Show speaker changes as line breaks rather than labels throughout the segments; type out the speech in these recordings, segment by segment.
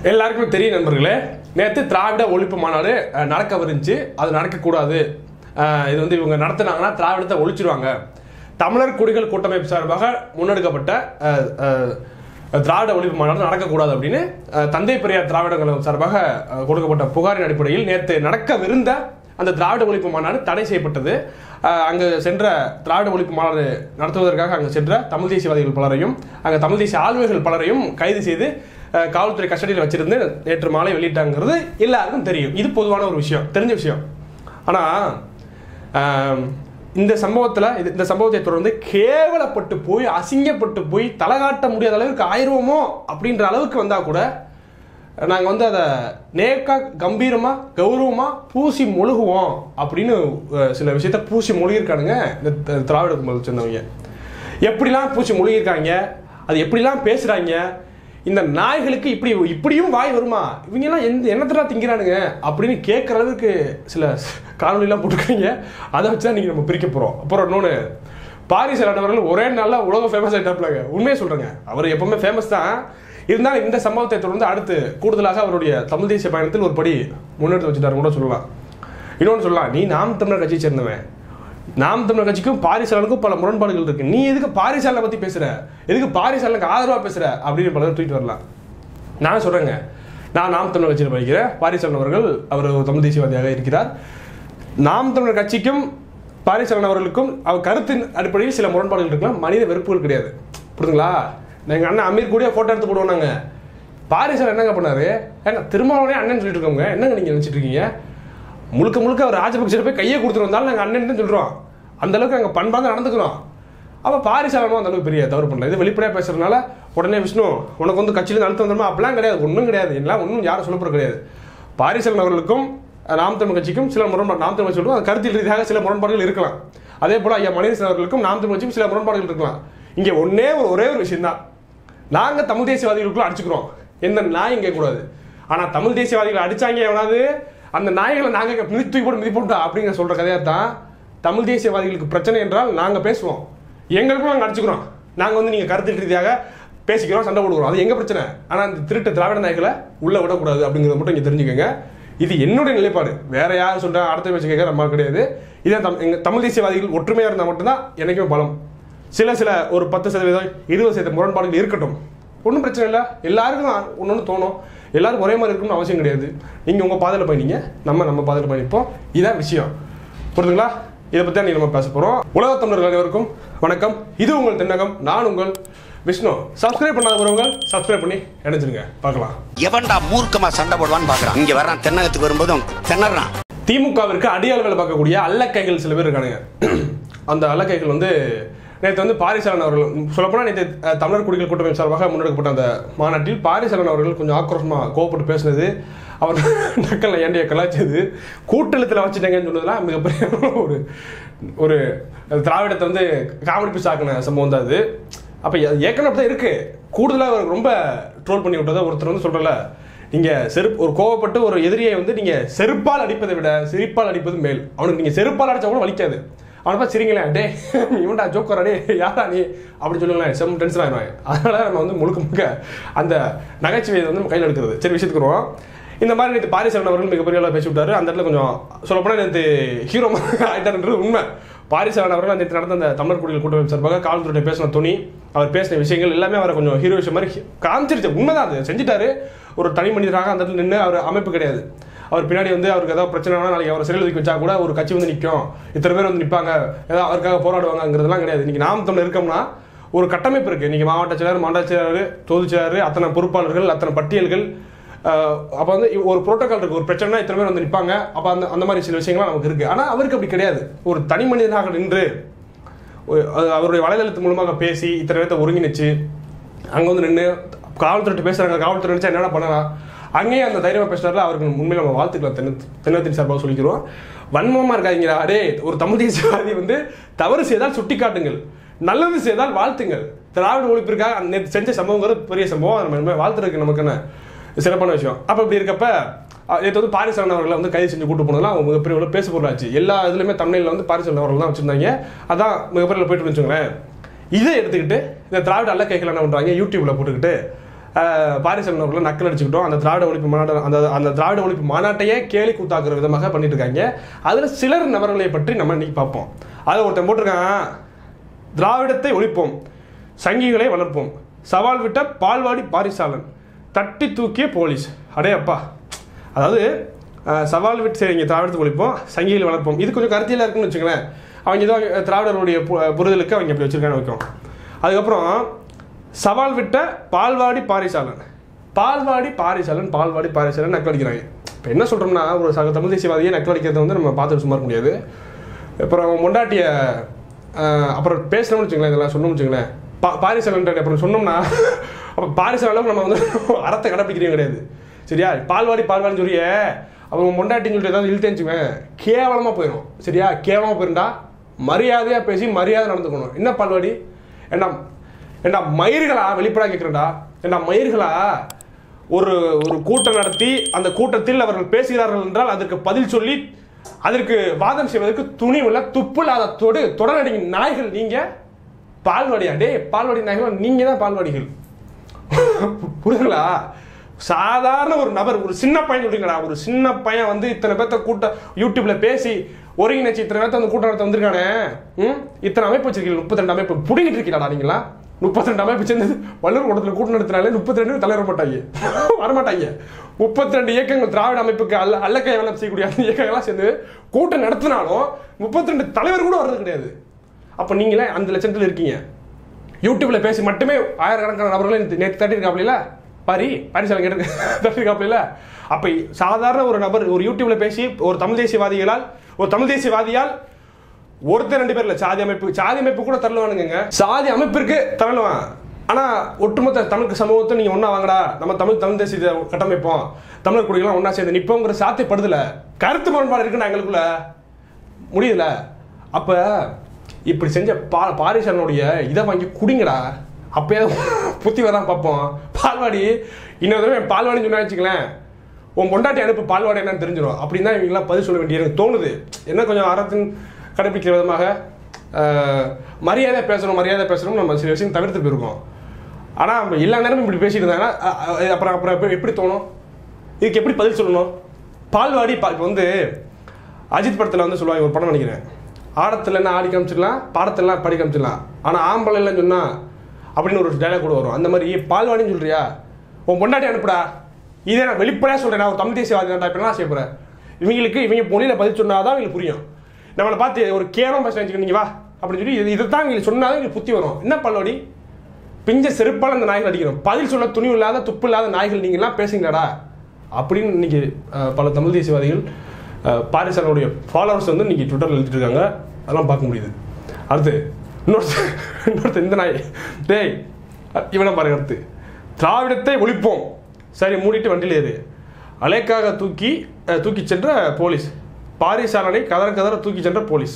எல்லாருக்குமே தெரியும் நண்பர்களே நேற்று திராவிட ஒழிப்பு மாநாடு அஹ், நடக்கவிருந்துச்சு அது நடக்கக்கூடாது அஹ், இது வந்து இவங்க நடத்துனாங்கன்னா திராவிடத்தை ஒழிச்சிருவாங்க தமிழர் குடிகள் கூட்டமைப்பு சார்பாக முன்னெடுக்கப்பட்ட அஹ், அஹ், திராவிட ஒழிப்பு மாநாடு நடக்கக்கூடாது அப்படின்னு அஹ், தந்தை பெரியார் திராவிட கழகம் சார்பாக அஹ், கொடுக்கப்பட்ட புகாரின் அடிப்படையில் நேற்று நடக்கவிருந்த அந்த திராவிட ஒழிப்பு மாநாடு தடை செய்யப்பட்டது அஹ், அங்கு சென்ற திராவிட ஒழிப்பு மாநாடு நடத்துவதற்காக அங்கு சென்ற தமிழ் தேசியவாதிகள் பலரையும் அங்கே தமிழ் தேசிய ஆளுமைகள் பலரையும் கைது செய்து அஹ், காவல்துறை கஸ்டடியில் வச்சிருந்து நேற்று மாலை வெளியிட்டாங்கிறது எல்லாருக்கும் தெரியும் இது பொதுவான ஒரு விஷயம் தெரிஞ்ச விஷயம் ஆனால் இந்த சம்பவத்தில் இது இந்த சம்பவத்தை தொடர்ந்து கேவலப்பட்டு போய் அசிங்கப்பட்டு போய் தலை காட்ட முடியாத அளவுக்கு ஆயிடுவோமோ அப்படின்ற அளவுக்கு வந்தால் கூட நாங்கள் வந்து அதை நேக்கா கம்பீரமாக கௌரவமாக பூசி மொழுகுவோம் அப்படின்னு அஹ், சில விஷயத்த பூசி மொழிகிருக்கானுங்க இந்த த- திராவிட கும்பல் சேர்ந்தவங்க எப்படிலாம் பூசி மொழிகிருக்காங்க அது எப்படிலாம் பேசுகிறாங்க இந்த நாய்களுக்கு இப்படி இப்படியும் வாய் வருமா இவங்கெல்லாம் எந்த என்னத்தடா திங்கிறானுங்க அப்படின்னு கேட்குற அளவுக்கு சில காணொலிலாம் போட்டுருக்காங்க அதை வச்சு தான் நீங்கள் நம்ம பிரிக்க போகிறோம் அப்புறம் இன்னொன்று பாரிஸ் அவர்கள் ஒரே நாளில் உலக ஃபேமஸ் ஆகிட்டாப்லாங்க உண்மையை சொல்கிறேங்க அவர் எப்பவுமே ஃபேமஸ் தான் இருந்தாலும் இந்த சம்பவத்தை தொடர்ந்து அடுத்து கூடுதலாக அவருடைய தமிழ் தேசிய பயணத்தில் ஒரு படி முன்னெடுத்து வச்சுட்டாரு கூட சொல்லலாம் இன்னொன்று சொல்லலாம் நீ நாம் தமிழர் கட்சியை சேர்ந்தவன் நாம் தமிழர் கட்சிக்கும் பாரிசாலனுக்கும் பல முரண்பாடுகள் இருக்கு நீ எதுக்கு பாரிசாலனை பத்தி பேசுற எதுக்கு பாரிசாலனுக்கு ஆதரவா பேசுற அப்படின்னு பலர் ட்வீட் வரலாம் நான் சொல்றேங்க நான் நாம் தமிழர் கட்சியில் படிக்கிறேன் பாரிசாலன் அவர்கள் அவர் ஒரு தமிழ் தேசியவாதியாக இருக்கிறார் நாம் தமிழர் கட்சிக்கும் பாரிசாலன் அவர்களுக்கும் அவர் கருத்தின் அடிப்படையில் சில முரண்பாடுகள் இருக்கலாம் மனித வெறுப்புகள் கிடையாது புரியுதுங்களா எங்க அண்ணன் அமீர் கூட போட்டோ எடுத்து போடுவோம் நாங்க பாரிசாலன் என்னங்க பண்ணாரு ஏங்க திருமாவளவனே அண்ணன் சொல்லிட்டு இருக்கோங்க என்னங்க நீங்க நினைச்சிட்டு இருக்கீங்க முழுக்க முழுக்க அவர் ராஜபக்சே போய் கையை கொடுத்துட்டு வந்தாலும் நாங்கள் அண்ணன் சொல்கிறோம் அந்த அளவுக்கு நாங்கள் பண்பாக நடந்துக்கிறோம் அப்போ பாரிசாலனும் அந்த அளவுக்கு பெரிய தவறு பண்ணல இது வெளிப்படையாக பேசுறதுனால உடனே விஷ்ணு உனக்கு வந்து கட்சியிலேருந்து அழுத்தம் வந்துருமா அப்படிலாம் கிடையாது ஒன்றும் கிடையாது எல்லாம் ஒன்றும் யாரும் சொல்லப்படுறது கிடையாது பாரிசாலன் அவர்களுக்கும் அஹ், நாம் தமிழ் கட்சிக்கும் சில முரண்பாடு நாம் தமிழ் கட்சி சொல்லுவோம் அது கருத்தில் ரீதியாக சில முரண்பாடுகள் இருக்கலாம் அதே போல் ஐயா மணிரசன் அவர்களுக்கும் நாம் தமிழ் கட்சிக்கும் சில முரண்பாடுகள் இருக்கலாம் இங்கே ஒன்னே ஒரு ஒரே ஒரு விஷயம் தான் நாங்கள் தமிழ் தேசியவாதிகளுக்குள்ள அடிச்சுக்கிறோம் எந்த நாயும் கேட்கக்கூடாது ஆனால் தமிழ் தேசியவாதிகளை அடிச்சாங்க எவனாவது அந்த நாய்களை நாங்கள் மிதி தூக்கி போட்டு மிதி போட்டா அப்படிங்கிற சொல்கிற கதையாக தான் தமிழ் தேசியவாதிகளுக்கு பிரச்சனை என்றால் நாங்கள் பேசுவோம் எங்களுக்கும் நாங்கள் அடிச்சுக்கிறோம் நாங்கள் வந்து நீங்கள் கருத்து ரீதியாக பேசிக்கிறோம் சண்டை போடுக்கிறோம் அது எங்கள் பிரச்சனை ஆனால் இந்த திருட்டு திராவிட நாய்களை உள்ளே விடக்கூடாது அப்படிங்கிறத மட்டும் இங்கே தெரிஞ்சுக்கோங்க இது என்னுடைய நிலைப்பாடு வேற யார் சொல்கிறா அடுத்த பேச்சு கேட்க நம்ம கிடையாது இதே தம் எங்கள் தமிழ் தேசியவாதிகள் ஒற்றுமையாக இருந்தால் மட்டும்தான் எனக்குமே பலம் சில சில ஒரு பத்து சதவீதம் இருபது சதவீத முரண்பாடுகள் இருக்கட்டும் ஒன்றும் பிரச்சனை இல்லை எல்லாருக்கும் ஒன்று ஒன்று தோணும் எல்லாரும் ஒரே மாதிரி இருக்கணும்னு அவசியம் கிடையாது நீங்கள் உங்கள் பாதையில் பயணிங்க நம்ம நம்ம பாதையில் பயணிப்போம் இதான் விஷயம் புரியுதுங்களா இதை பற்றி தான் நம்ம பேச போகிறோம் உலக தமிழர்கள் அனைவருக்கும் வணக்கம் இது உங்கள் தென்னகம் நான் உங்கள் விஷ்ணு சப்ஸ்கிரைப் பண்ணாதவங்க சப்ஸ்கிரைப் பண்ணி இணைஞ்சிருங்க பார்க்கலாம்
எவன்டா மூர்க்கமா சண்டை போடுவான்னு பாக்குறான் இங்க வர்றான் தென்னகத்துக்கு வரும்போதும் திணறான்
திமுகவிற்கு அடியாளவில் பார்க்கக்கூடிய அல்லக்கைகள் சில பேர் இருக்கானுங்க அந்த அல்லக்கைகள் வந்து நேற்று வந்து பாரிசாலன் அவர்கள் சொல்லப்போனால் நேற்று அஹ், தமிழர் குடிகள் கூட்டமைப்பு சார்பாக முன்னெடுக்கப்பட்ட அந்த மாநாட்டில் பாரிசாலன் அவர்கள் கொஞ்சம் ஆக்ரோஷமாக கோவப்பட்டு பேசினது அவர் நக்கல் ஏண்டிய கலாய்ச்சது கூட்டெழுத்தில் வச்சுட்டாங்கன்னு சொன்னதுலாம் மிகப்பெரிய ஒரு ஒரு திராவிடத்தை வந்து காமெடி பீஸ் ஆக்கின சம்பவம் தான் அது அப்போ ஏற்கனவே தான் இருக்கு கூடுதலாக அவர் ரொம்ப ட்ரோல் பண்ணி விட்டதை ஒருத்தர் வந்து சொல்கிறல நீங்க செருப்பு ஒரு கோவப்பட்டு ஒரு எதிரியை வந்து நீங்க செருப்பால் அடிப்பதை விட சிரிப்பால் அடிப்பது மேல் அவனுக்கு நீங்க செருப்பால் அடிச்சா கூட வலிக்காது அவனை பார்த்து சிரிங்களேன் டே இவன்டா ஜோக்கரா டே யாரா நீ அப்படி சொல்லுங்களேன் செம் டென்ஷன் ஆயிடுவாங்க அதனால நம்ம வந்து முழுக்க முழுக்க அந்த நகைச்சுவையை வந்து நம்ம கையில் எடுக்கிறது சரி விஷயத்துக்கு வருவோம் இந்த மாதிரி நேற்று பாரிசரன் அவர்கள் மிகப்பெரிய அளவில் பேசி விட்டாரு அந்த இடத்துல கொஞ்சம் சொல்லப்போனால் நேற்று ஹீரோ ஆயிட்டாருன்றது உண்மை பாரிசரன் அவர்கள் நேற்று நடந்த அந்த தமிழர் குடிகள் கூட்டமைப்பு சார்பாக காவல்துறை பேசின துணி அவர் பேசின விஷயங்கள் எல்லாமே அவரை கொஞ்சம் ஹீரோ விஷயம் மாதிரி காமிச்சிருச்சு உண்மைதான் அது செஞ்சுட்டாரு ஒரு தனி மனிதராக அந்த இடத்துல நின்று அவர் அமைப்பு கிடையாது அவர் பின்னாடி வந்து அவருக்கு ஏதாவது பிரச்சனை நாளைக்கு அவர் சிறையில் தூக்கி வச்சா கூட ஒரு கட்சி வந்து நிற்கும் இத்தனை பேர் வந்து நிற்பாங்க ஏதாவது அவருக்காக போராடுவாங்கங்கிறதெல்லாம் கிடையாது இன்னைக்கு நாம் தமிழ் இருக்கோம்னா ஒரு கட்டமைப்பு இருக்கு இன்னைக்கு மாவட்ட செயலர் மாவட்ட செயலர் தொகுதி செயலர் அத்தனை பொறுப்பாளர்கள் அத்தனை பட்டியல்கள் அப்போ வந்து ஒரு புரோட்டோகால் இருக்கு ஒரு பிரச்சனைனா இத்தனை பேர் வந்து நிற்பாங்க அப்போ அந்த அந்த மாதிரி சில விஷயங்கள்லாம் நமக்கு இருக்கு ஆனால் அவருக்கு அப்படி கிடையாது ஒரு தனி மனிதனாக நின்று ஒரு- அது அவருடைய வலைதளத்து மூலமாக பேசி இத்தனை பேர்த்த ஒருங்கிணைச்சு அங்கே வந்து நின்று காவல்துறை பேசுறாங்க காவல்துறை நினைச்சா என்னென்ன பண்ணலாம் அங்கேயே அந்த தைரியமா பேசுறாருல அவருக்கு உண்மையில நம்ம வாழ்த்துக்களை தென்ன தென்னத்தின் சார்பாக சொல்லிக்கிறோம் வன்மமா இருக்காதீங்களா அடே ஒரு தமிழ் தேசியவாதி வந்து தவறு செய்தால் சுட்டி காட்டுங்கள் நல்லது செய்தால் வாழ்த்துங்கள் திராவிட ஒழிப்பிற்காக அந்த நேத்து செஞ்ச சம்பவங்கிறது பெரிய சம்பவம் அதை நம்ம இனிமே வாழ்த்துறதுக்கு நமக்கு என்ன சிறப்பான விஷயம் அப்போ இப்படி இருக்கப்ப அஹ், நேத்து வந்து பாரிசாலன் அவர்களை வந்து கைது செஞ்சு கூட்டு போனதெல்லாம் அவங்க மிகப்பெரிய அளவுல பேச பொருளாச்சு எல்லா இதுலையுமே தமிழில் வந்து பாரிசாலன் அவர்கள் தான் வச்சிருந்தாங்க அதான் மிகப்பெரிய அளவுல போயிட்டு வச்சுங்களேன் இதை எடுத்துக்கிட்டு இந்த திராவிட அல்ல கைகள் என்ன பண்றாங்க யூடியூப்ல போட்டுக்கிட்டு அஹ், பாரிசலன் அவர்களை நக்கல் அடிச்சுக்கிட்டோம் அந்த திராவிட ஒழிப்பு மாநாடு அந்த அந்த திராவிட ஒழிப்பு மாநாட்டையே கேலி கூத்தாக்குற விதமாக பண்ணிட்டு இருக்காங்க அதில் சிலர் நபர்களை பற்றி நம்ம இன்னைக்கு பார்ப்போம் அதில் ஒருத்தன் போட்டிருக்கான் திராவிடத்தை ஒழிப்போம் சங்கிகளை வளர்ப்போம் சவால் விட்ட பால்வாடி பாரிசாலன் தட்டி தூக்கிய போலீஸ் அடே அப்பா அதாவது அஹ், சவால் விட்டு சரிங்க திராவிடத்தை ஒழிப்போம் சங்கிகளை வளர்ப்போம் இது கொஞ்சம் கருத்தியலாக இருக்குன்னு வச்சுங்களேன் அவங்க ஏதோ திராவிடர்களுடைய பு- புரிதலுக்கு அவங்க இப்படி வச்சிருக்காங்க வைக்கும் அதுக்கப்புறம் சவால் விட்ட பால்வாடி பாரிசாலன் பால்வாடி பாரிசாலன் பால்வாடி பாரிசாலன் நக்கல் அடிக்கிறாங்க இப்போ என்ன சொல்கிறோம்னா ஒரு சக தமிழ் தேசியவாதியை நக்கல் அடிக்கிறத வந்து நம்ம பார்த்துட்டு சும்மா இருக்க முடியாது அப்புறம் மொண்டாட்டிய அஹ், அப்புறம் பேசணும்னு வச்சுங்களேன் இதெல்லாம் சொன்னோம்னு வச்சுங்களேன் பா பாரிசாலன் அப்புறம் சொன்னோம்னா அப்போ பாரிசாலன் அளவுக்கு நம்ம வந்து அறத்தை கடைப்பிடிக்கிறீங்க கிடையாது சரியா பால்வாடி பால்வாடின்னு சொல்லியே அவங்க மொண்டாட்டின்னு சொல்லிட்டு ஏதாவது இழுத்தேன்னு வச்சுக்கோங்க கேவலமாக போயிடும் சரியா கேவலமாக போயிருந்தா மரியாதையாக பேசி மரியாதை நடந்துக்கணும் என்ன பால்வாடி ஏண்டா ஏண்டா மயிர்களா வெளிப்படா கேட்குறேன்டா ஏண்டா மயிர்களா ஒரு ஒரு கூட்டம் நடத்தி அந்த கூட்டத்தில் அவர்கள் பேசுகிறார்கள் என்றால் அதற்கு பதில் சொல்லி அதற்கு வாதம் செய்வதற்கு துணிவுள்ள துப்புலாத தொடு தொடரடி நாய்கள் நீங்க பால்வாடியா டேய் பால்வாடி நாய்கள் நீங்க தான் பால்வாடிகள் புரியுதுங்களா சாதாரண ஒரு நபர் ஒரு சின்ன பையன் சொல்றீங்களா ஒரு சின்ன பையன் வந்து இத்தனை பேர்த்த கூட்ட யூடியூப்ல பேசி ஒருங்கிணைச்சு இத்தனை பேர்த்த அந்த கூட்டம் நடத்த வந்திருக்கானே ம் இத்தனை அமைப்பு வச்சிருக்கீங்க முப்பத்தி ரெண்டு அமைப்பு புடிங்கிட்டு இருக்கீங்களா நீங்களா முப்பத்தி ரெண்டு அமைப்பு சேர்ந்து வள்ளூர் கூட்டத்தில் கூட்டம் நடத்தினாலே முப்பத்தி ரெண்டு தலைவர் மாட்டாங்க வரமாட்டாங்க முப்பத்தி ரெண்டு இயக்கங்கள் திராவிட அமைப்புக்கு அல்ல அல்லக்கை வேலை செய்யக்கூடிய அந்த இயக்கங்கள்லாம் சேர்ந்து கூட்டம் நடத்தினாலும் முப்பத்தி ரெண்டு தலைவர் கூட வர்றது கிடையாது அப்போ நீங்களே அந்த லட்சத்தில் இருக்கீங்க யூடியூப்ல பேசி மட்டுமே ஆயிரக்கணக்கான நபர்களை நேற்று தட்டிருக்காப்ல பாரி பாரிசாலம் கேட்டு தட்டிருக்காப்ல அப்ப சாதாரண ஒரு நபர் ஒரு யூடியூப்ல பேசி ஒரு தமிழ் தேசியவாதிகளால் ஒரு தமிழ் தேசியவாதியால் ஒருத்தர் ரெண்டு பேர் இல்ல சாதி அமைப்பு சாதி அமைப்பு கூட தரலுவானுங்க சாதி அமைப்பிற்கு தரலுவான் ஆனா ஒட்டுமொத்த தமிழ் சமூகத்தை நீங்க ஒண்ணா வாங்கடா நம்ம தமிழ் தமிழ் தேசிய கட்டமைப்போம் தமிழர் குடிகளாம் ஒண்ணா சேர்ந்து நிப்போங்கிற சாத்தியப்படுதுல கருத்து முரண்பாடு இருக்குண்ணா எங்களுக்குள்ள முடியல அப்ப இப்படி செஞ்ச பா பாரிசனுடைய இதை வாங்கி குடிங்கடா அப்பயே புத்தி வரதான் பார்ப்போம் பால்வாடி இன்னொரு தடவை பால்வாடின்னு சொன்னா வச்சுங்களேன் உன் பொண்டாட்டி அனுப்பு பால்வாடி என்னன்னு தெரிஞ்சிடும் அப்படின்னு தான் இவங்களாம் பதில் சொல்ல வேண்டிய எனக்கு தோணுது என்ன கொஞ்சம் அறத்தின் கடைபிடிக்கிற விதமாக ஆஹ், மரியாதை பேசணும் மரியாதை பேசணும் நம்ம சில விஷயம் தவிர்த்து போயிருக்கோம் ஆனால் எல்லா நேரமும் இப்படி பேசிட்டு இருந்தாங்கன்னா அ- அ- அப்புறம் அப்புறம் எப்படி- எப்படி தோணும் இதுக்கு எப்படி பதில் சொல்லணும் பால்வாடி பா இப்போ வந்து அஜித் படத்தில் வந்து சொல்லுவாங்க ஒரு படம் நினைக்கிறேன் ஆடத்தில் என்ன ஆடி காமிச்சிடலாம் பாடத்தெல்லாம் படி காமிச்சிடலாம் ஆனால் ஆம்பளை இல்லைன்னு சொன்னா அப்படின்னு ஒரு டைலாக் கூட வரும் அந்த மாதிரி பால்வாடின்னு சொல்றியா உன் பொண்டாட்டி அனுப்புடா இதே நான் வெளிப்படையாக சொல்கிறேன் நான் ஒரு தமிழ் தேசியவாதி தான் இப்படிலாம் செய்ய போகிறேன் இவங்களுக்கு இவங்க மொழியில் பதில் சொன்னாதான் இவங்களுக்கு புரியும் நம்மளை பார்த்து ஒரு கேரம் பேச வச்சுக்கோ நீங்க வா அப்படின்னு சொல்லி இது இதை தான் இவங்களுக்கு சொன்னாதான் இவங்களுக்கு புத்தி வரும் என்ன பால்வாடி பிஞ்ச செருப்பால் அந்த நாய்கள் அடிக்கணும் பதில் சொல்ல துணிவு இல்லாத துப்பு இல்லாத நாய்கள் நீங்கள்லாம் பேசுங்கடா அப்படின்னு இன்னைக்கு அஹ், பல தமிழ் தேசியவாதிகள் அஹ், பாரிசாலனுடைய ஃபாலோவர்ஸ் வந்து இன்னைக்கு ட்விட்டரில் எழுதிட்டு இருக்காங்க அதெல்லாம் பார்க்க முடியுது அடுத்து இன்னொருத்த இன்னொருத்த இந்த நாய் டேய் அஹ், இவனை பாருங்க அடுத்து திராவிடத்தை ஒழிப்போம் சரி மூடிட்டு வண்டியில் ஏறு அலைக்காக தூக்கி அஹ், தூக்கி சென்ற போலீஸ் பாரிசாலனை கதற கதற தூக்கி சென்ற போலீஸ்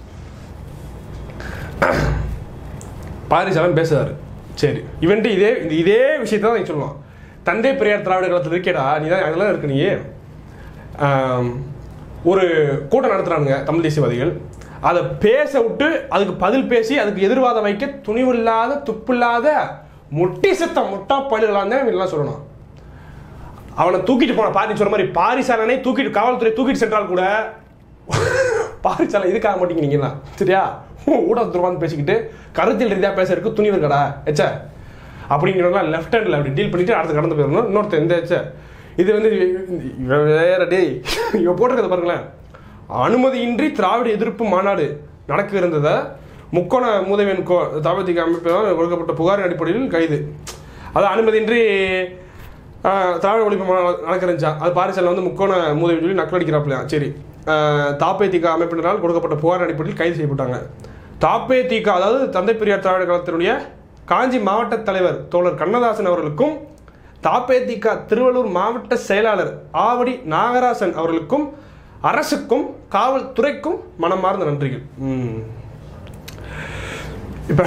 பாரிசாலன் பேசுறாரு சரி இவன்ட்டு இதே இந்த இதே விஷயத்தை தான் நீ சொல்லணும் தந்தை பெரியார் திராவிட காலத்தில் இருக்கேடா நீ தான் அதெல்லாம் இருக்கு நீ ஆம், ஒரு கூட்டம் நடத்துறானுங்க தமிழ் தேசியவாதிகள் அதை பேச விட்டு அதுக்கு பதில் பேசி அதுக்கு எதிர்வாதம் வைக்க துணிவில்லாத துப்பில்லாத முட்டி சத்த முட்டா பயில்களாக தான் இவங்கெல்லாம் சொல்லணும் அவனை தூக்கிட்டு போன பாரி சொன்ன மாதிரி பாரிசாலனை தூக்கிட்டு காவல்துறை தூக்கிட்டு சென்றால் கூட பாரிசாலை இதுக்காக மாட்டேங்கிறீங்களா சரியா ஊடகத்துறவான்னு பேசிக்கிட்டு கருத்தியல் ரீதியாக பேசுறதுக்கு துணிவு இருக்கடா எச்ச அப்படிங்கிறதெல்லாம் லெஃப்ட் ஹேண்டில் அப்படி டீல் பண்ணிட்டு அடுத்து கடந்து போயிடணும் இன்னொருத்தர் இந்த எச்ச இது வந்து இவன் வேற டேய் இவன் போட்டிருக்கத பாருங்களேன் அனுமதியின்றி திராவிட எதிர்ப்பு மாநாடு நடக்க இருந்ததை முக்கோண மூதவியன் கோ தாவதிக அமைப்பினால் கொடுக்கப்பட்ட புகாரின் அடிப்படையில் கைது அது அனுமதியின்றி ஆஹ், திராவிட ஒழிப்பு மாநாடு நடக்க இருந்துச்சா அது பாரிசாலில் வந்து முக்கோண மூதவி சொல்லி நக்கல் அடிக்கிறாப்லையா சரி ஆஹ், தாப்பே திக அமைப்பினரால் கொடுக்கப்பட்ட புகார் அடிப்படையில் கைது செய்யப்பட்டாங்க தாப்பே திக அதாவது தந்தை பெரியார் திராவிட கழகத்தினுடைய காஞ்சி மாவட்ட தலைவர் தோழர் கண்ணதாசன் அவர்களுக்கும் தாப்பே திக திருவள்ளூர் மாவட்ட செயலாளர் ஆவடி நாகராசன் அவர்களுக்கும் அரசுக்கும் காவல்துறைக்கும் மனமார்ந்த நன்றிகள் ம். இப்ப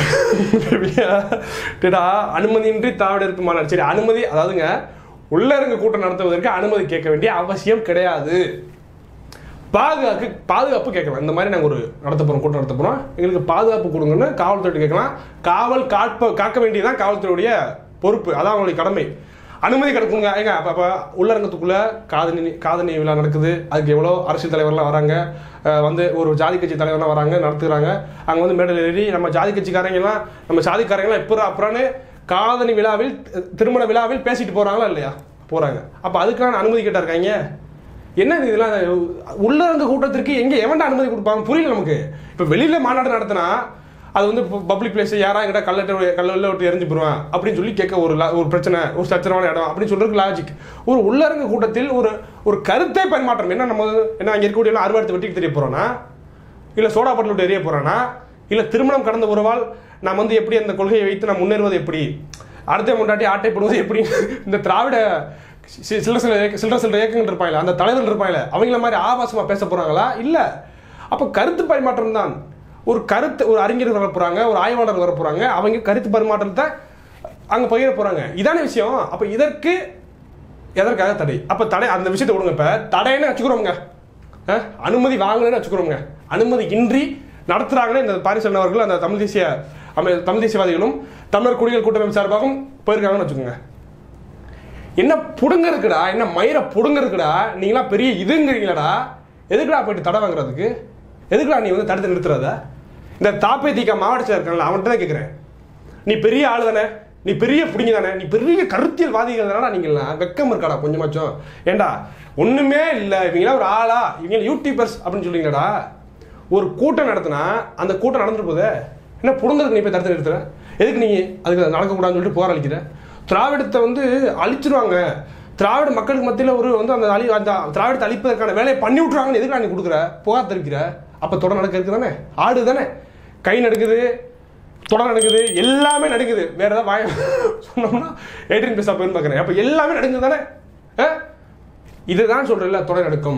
டேடா அனுமதியின்றி திராவிட இருப்பு மாநாடு சரி அனுமதி அதாவதுங்க உள்ள இருங்க கூட்டம் நடத்துவதற்கு அனுமதி கேட்க வேண்டிய அவசியம் கிடையாது பாதுகாப்பு பாதுகாப்பு கேட்கலாம் இந்த மாதிரி நாங்கள் ஒரு நடத்த போகிறோம் கூட்டம் நடத்த போகிறோம் எங்களுக்கு பாதுகாப்பு கொடுங்கன்னு காவல்துறை கேட்கலாம் காவல் காப்ப காக்க வேண்டியதான் காவல்துறையுடைய பொறுப்பு அதான் அவங்களுடைய கடமை அனுமதி கிடைக்குங்க ஏங்க அப்போ அப்போ உள்ளரங்கத்துக்குள்ள காதணி காதணி விழா நடக்குது அதுக்கு எவ்வளோ அரசியல் தலைவர்லாம் வராங்க அஹ் வந்து ஒரு ஜாதி கட்சி தலைவர்லாம் வராங்க நடத்துகிறாங்க அங்கே வந்து மேடையில் ஏறி நம்ம ஜாதி கட்சிக்காரங்கெல்லாம் நம்ம ஜாதிக்காரங்கெல்லாம் இப்போ அப்புறம்னு காதணி விழாவில் தி- திருமண விழாவில் பேசிட்டு போகிறாங்களா இல்லையா போகிறாங்க அப்போ அதுக்கான அனுமதி கேட்டா இருக்காங்க என்ன இது இதெல்லாம் உள்ளரங்க கூட்டத்திற்கு எங்க எவன்டா அனுமதி கொடுப்பாங்க புரியல நமக்கு இப்போ வெளியில மாநாடு நடத்தினா அது வந்து பப்ளிக் பிளேஸ் யாரா கிட்ட கல்லட்ட கல்ல விட்டு எரிஞ்சு போடுவான் அப்படின்னு சொல்லி கேட்க ஒரு la- ஒரு பிரச்சனை ஒரு சச்சரவான இடம் அப்படின்னு சொல்றதுக்கு லாஜிக் ஒரு உள்ளரங்க கூட்டத்தில் ஒரு ஒரு கருத்தை பரிமாற்றம் என்ன நம்ம என்ன அங்கே இருக்கக்கூடிய அறுவாடுத்து வெட்டிக்கு தெரிய போறோம்னா இல்ல சோடா பாட்டில் விட்டு எரிய போறானா இல்ல திருமணம் கடந்த உறவால் நாம் வந்து எப்படி அந்த கொள்கையை வைத்து நாம் முன்னேறுவது எப்படி அடுத்த முன்னாடி ஆட்டை போடுவது எப்படி இந்த திராவிட சி- சில்லற சில இயக்க- சில்லற சில்லற இயக்கங்கள் இருப்பாங்களே அந்த தலைவர்கள் இருப்பாங்களே அவங்கள மாதிரி ஆபாசமா பேச போறாங்களா இல்ல அப்ப கருத்து பரிமாற்றம் தான் ஒரு கருத்து ஒரு அறிஞர் வர போறாங்க ஒரு ஆய்வாளர் வர போறாங்க அவங்க கருத்து பரிமாற்றத்தை அங்க பகிர போறாங்க இதான விஷயம் அப்ப இதற்கு எதற்காக தடை அப்ப தடை அந்த விஷயத்தை விடுங்க இப்ப தடைன்னு வச்சுக்கிறோங்க அஹ், அனுமதி வாங்கணும்னு வச்சுக்கிறோங்க அனுமதி இன்றி நடத்துறாங்கன்னு இந்த பாரிசன் அவர்கள் அந்த தமிழ் தேசிய அமை தமிழ் தேசியவாதிகளும் தமிழர் குடிகள் கூட்டமைப்பு சார்பாகவும் போயிருக்காங்கன்னு வச்சுக்கோங்க என்ன புடுங்க இருக்குடா என்ன மயிர புடுங்க இருக்குடா நீங்களா பெரிய இதுங்கிறீங்களாடா எதுக்குடா போயிட்டு தடை வாங்குறதுக்கு எதுக்குடா நீ வந்து தடுத்து நிறுத்துறத இந்த தாப்பே தீக்கா மாவட்ட செயலர் இருக்கான்ல அவன்கிட்ட தான் கேட்குறேன் நீ பெரிய ஆளு தானே நீ பெரிய பிடிங்க தானே நீ பெரிய கருத்தியல்வாதிகள் தானடா நீங்களாம் வெக்கம் இருக்காடா கொஞ்சமாச்சும் ஏண்டா ஒண்ணுமே இல்லை இவங்களாம் ஒரு ஆளா இவங்க யூடியூபர்ஸ் அப்படின்னு சொல்றீங்களாடா ஒரு கூட்டம் நடத்தினா அந்த கூட்டம் நடந்துட்டு போதே என்ன புடுங்கிறதுக்கு நீ போய் தடுத்து நிறுத்துற எதுக்கு நீ அதுக்கு நடக்கக்கூடாதுன்னு சொல்லிட்டு போராளிக்கிற திராவிடத்தை வந்து அழிச்சிருவாங்க திராவிட மக்களுக்கு மத்தியில் ஒரு வந்து அந்த அழி அந்த திராவிடத்தை அழிப்பதற்கான வேலையை பண்ணி விட்ருவாங்கன்னு எதுக்கு நீ கொடுக்குற புகார் தெரிவிக்கிற அப்போ தொடர் நடக்கிறது தானே ஆடு தானே கை நடக்குது தொடர் நடக்குது எல்லாமே நடக்குது வேற ஏதாவது வாய சொன்னோம்னா எயிட்டீன் பேசா போயின்னு பார்க்குறேன் அப்போ எல்லாமே நடக்குது தானே ஆ? இதுதான் சொல்றேன்ல தொடர் நடக்கும்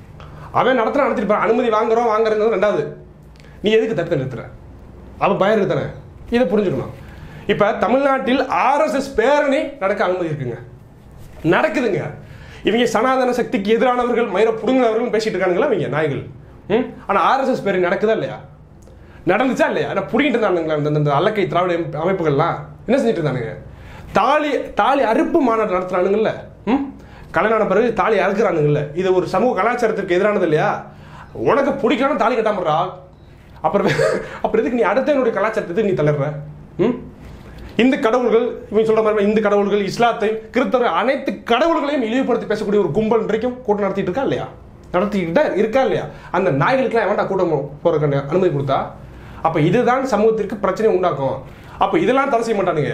அவன் நடத்துற நடத்திருப்பான் அனுமதி வாங்குறோம் வாங்குறது ரெண்டாவது நீ எதுக்கு தடுத்து நிறுத்துற அவன் பயம் இருக்கு தானே இதை புரிஞ்சுக்கணும் இப்ப தமிழ்நாட்டில் ஆர்எஸ்எஸ் பேரணி நடக்க அனுமதி இருக்குங்க நடக்குதுங்க இவங்க சனாதன சக்திக்கு எதிரானவர்கள் மயிர புடுங்கினவர்கள் பேசிட்டு இருக்கானுங்களா இவங்க நாய்கள் ம் ஆனா ஆர்எஸ்எஸ் பேரணி நடக்குதா இல்லையா நடந்துச்சா இல்லையா ஆனா புடிங்கிட்டு இருந்தானுங்களா இந்த இந்த அல்லக்கை திராவிட அமைப்பு- அமைப்புகள்லாம் என்ன செஞ்சுட்டு இருந்தானுங்க தாலி தாலி அறுப்பு மாநாடு நடத்துறானுங்கல்ல ம் கல்யாணம் பிறகு தாலி அறுக்குறானுங்கல்ல இது ஒரு சமூக கலாச்சாரத்திற்கு எதிரானது இல்லையா உனக்கு பிடிக்காம தாலி கட்டாமறா அப்புறம் அப்புறம் எதுக்கு நீ அடுத்த என்னுடைய கலாச்சாரத்தை நீ தளர்ற ம் இந்த கடவுள்கள் இவங்க சொல்ற மாதிரி இந்த கடவுள்கள் இஸ்லாத்தை கிறிஸ்தவ அனைத்து கடவுள்களையும் இழிவுபடுத்தி பேசக்கூடிய ஒரு கும்பல் இன்றைக்கும் கூட்டம் நடத்திட்டு இருக்கா இல்லையா நடத்திக்கிட்டு தான் இருக்கா இல்லையா அந்த நாய்களுக்கெல்லாம் எவன்டா கூட்டம் போறதுக்கு அனுமதி கொடுத்தா அப்ப இதுதான் சமூகத்திற்கு பிரச்சனை உண்டாக்கும் அப்ப இதெல்லாம் தடை செய்ய மாட்டானுங்க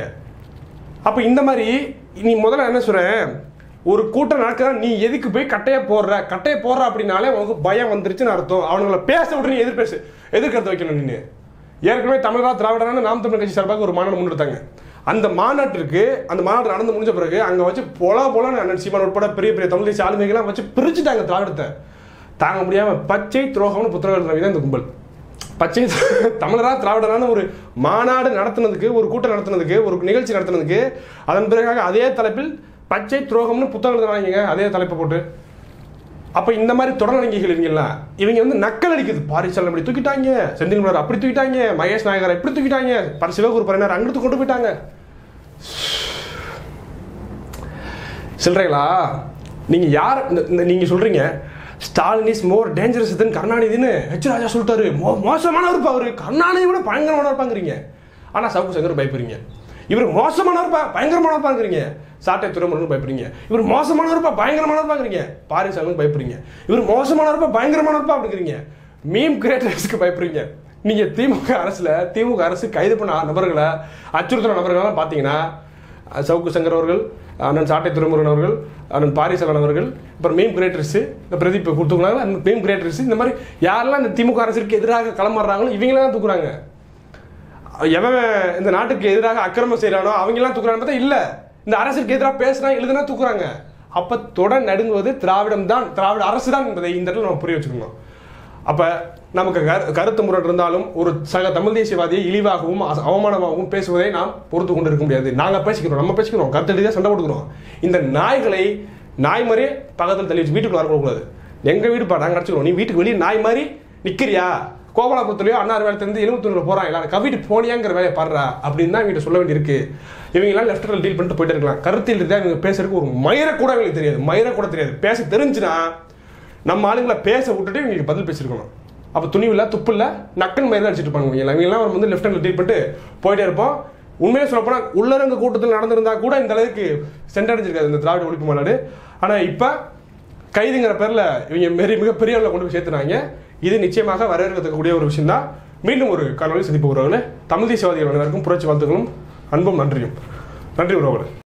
அப்ப இந்த மாதிரி நீ முதல்ல என்ன சொல்றேன் ஒரு கூட்டம் நடக்குதா நீ எதுக்கு போய் கட்டையை போடுற கட்டையை போடுற அப்படின்னாலே உனக்கு பயம் வந்துருச்சுன்னு அர்த்தம் அவனுங்களை பேச விட்டு நீ எதிர் பேசு எதிர்கருத்து வைக்கணும் நீ ஏற்கனவே தமிழகா திராவிடரான நாம் தமிழ் கட்சி சார்பாக ஒரு மாநாடு முன்னெடுத்தாங்க அந்த மாநாட்டிற்கு அந்த மாநாடு நடந்து முடிஞ்ச பிறகு அங்க வச்சு பொல பொலன்னு அண்ணன் சீமான் உட்பட பெரிய பெரிய தமிழ் தேசிய ஆளுமைகள்லாம் வச்சு பிரிச்சுட்டாங்க திராவிடத்தை தாங்க முடியாம பச்சை துரோகம்னு புத்தகம் எழுதுனவங்க தான் இந்த கும்பல் பச்சை தமிழரா திராவிடரான ஒரு மாநாடு நடத்துனதுக்கு ஒரு கூட்டம் நடத்துனதுக்கு ஒரு நிகழ்ச்சி நடத்துனதுக்கு அதன் பிறகாக அதே தலைப்பில் பச்சை துரோகம்னு புத்தகம் எழுதுனாங்க அதே தலைப்பை போட்டு அப்ப இந்த மாதிரி தொடர்நடங்கிகள் இவங்கல்ல இவங்க வந்து நக்கல் அடிக்குது பாரிசாலன் இப்படி தூக்கிட்டாங்க செந்தில் மலர் அப்படி தூக்கிட்டாங்க மகேஷ் நாயகர் இப்படி தூக்கிட்டாங்க பர சிவகுரு பரனர் அங்கிட்டு கொண்டு போயிட்டாங்க சொல்றீங்களா நீங்க யார் இந்த இந்த நீங்க சொல்றீங்க Stalin is more dangerous than கருணாநிதினு ஹெச் ராஜா சொல்லிட்டாரு மோ மோசமானவர் அவரு கருணாநிதி விட பயங்கரமானவர் பாக்குறீங்க ஆனா சவுக்கு சங்கர் பயப்படுறீங்க இவர் மோசமானவர்ப்பா பயங்கரமானவர் பாக்குறீங்க சாட்டை துறைமுருகன் பயப்படுறீங்க இவர் மோசமானவர்ப்பா பயங்கரமானவர் பாக்குறீங்க பாரிசாலனுக்கு பயப்படுறீங்க இவர் மோசமானவர்ப்பா பயங்கரமானவர்ப்பா அப்படிங்கிறீங்க மீம் கிரியேட்டர்ஸ்க்கு பயப்படுறீங்க நீங்க திமுக அரசுல திமுக அரசு கைது பண்ண நபர்களை அச்சுறுத்துற நபர்கள்லாம் பாத்தீங்கன்னா அஹ் சவுக்கு சங்கர் அவர்கள் அண்ணன் சாட்டை துறைமுருகன் அவர்கள் அண்ணன் பாரிசலன் அவர்கள் அப்புறம் மீம் கிரியேட்டர்ஸ் இந்த பிரதீப் கொடுத்துக்கிறாங்க அந்த மீம் கிரியேட்டர்ஸ் இந்த மாதிரி யாரெல்லாம் இந்த திமுக அரசுக்கு எதிராக களமாடுறாங்களோ இவங்கள தான் தூக்குறாங்க எவன் இந்த நாட்டுக்கு எதிராக அக்கிரமம் செய்யறானோ அவங்கெல்லாம் தூக்குறாங்க பார்த்தா இல்ல இந்த அரசுக்கு எதிராக பேசுனா எழுதுனா தூக்குறாங்க அப்ப தொடர் நடுங்குவது திராவிடம் தான் திராவிட அரசு தான் என்பதை இந்த இடத்துல நம்ம புரிய வச்சுக்கணும் அப்ப நமக்கு கரு- கருத்து முரண் இருந்தாலும் ஒரு சக தமிழ் தேசியவாதியை இழிவாகவும் அச- அவமானமாகவும் பேசுவதை நாம் பொறுத்து கொண்டு இருக்க முடியாது நாங்க பேசிக்கிறோம் நம்ம பேசிக்கிறோம் கருத்து எழுதியா சண்டை போட்டுக்கிறோம் இந்த நாய்களை நாய் மாதிரியே பக்கத்தில் தள்ளி வச்சு வீட்டுக்குள்ள வரக்கூடாது எங்க வீடு பா நாங்க அடிச்சுக்கிறோம் நீ வீட்டுக்கு வெளியே நாய் மாதிரி நிக்கிறியா கோபாலபுரத்துலயோ அண்ணா வேலையிலேருந்து எழுபத்தொன்னு போறான் இல்லை கவிட்டு போனியாங்கிற வேலையை பாடுறா அப்படின்னு தான் இவங்க சொல்ல வேண்டியிருக்கு இவங்க எல்லாம் லெஃப்ட் டீல் பண்ணிட்டு போயிட்டு இருக்கலாம் கருத்தில் இருந்தால் இவங்க பேசுறதுக்கு ஒரு மயிர கூட இவங்களுக்கு தெரியாது மயிர கூட தெரியாது பேச தெரிஞ்சுனா நம்ம ஆளுங்களை பேச விட்டுட்டு இவங்களுக்கு பதில் பேசியிருக்கணும் அப்போ துணிவு இல்லை துப்பு இல்லை நக்கன் மயிர் தான் அடிச்சிட்டு இருப்பாங்க இவங்க எல்லாம். இவங்க எல்லாம் வந்து லெஃப்ட் ஹேண்டில் டீல் பண்ணிட்டு போயிட்டே இருப்போம் உண்மையாக சொல்ல போனால் உள்ளரங்க கூட்டத்தில் நடந்திருந்தா கூட இந்த அளவுக்கு சென்றடைஞ்சிருக்காது இந்த திராவிட ஒழிப்பு மாநாடு ஆனால் இப்போ கைதுங்கிற பேரில் இவங்க மாரி மிகப்பெரிய அளவில் கொண்டு போய் சேர்த்துனாங்க இது நிச்சயமாக வரவேற்கக்கூடிய ஒரு விஷயம் தான் மீண்டும் ஒரு காணொலி சந்திப்பு உறவுகளே தமிழ் தேசியவாதிகள் அனைவருக்கும் புரட்சி வாழ்த்துக்களும் அன்பும் நன்றியும் நன்றி உறவுகளே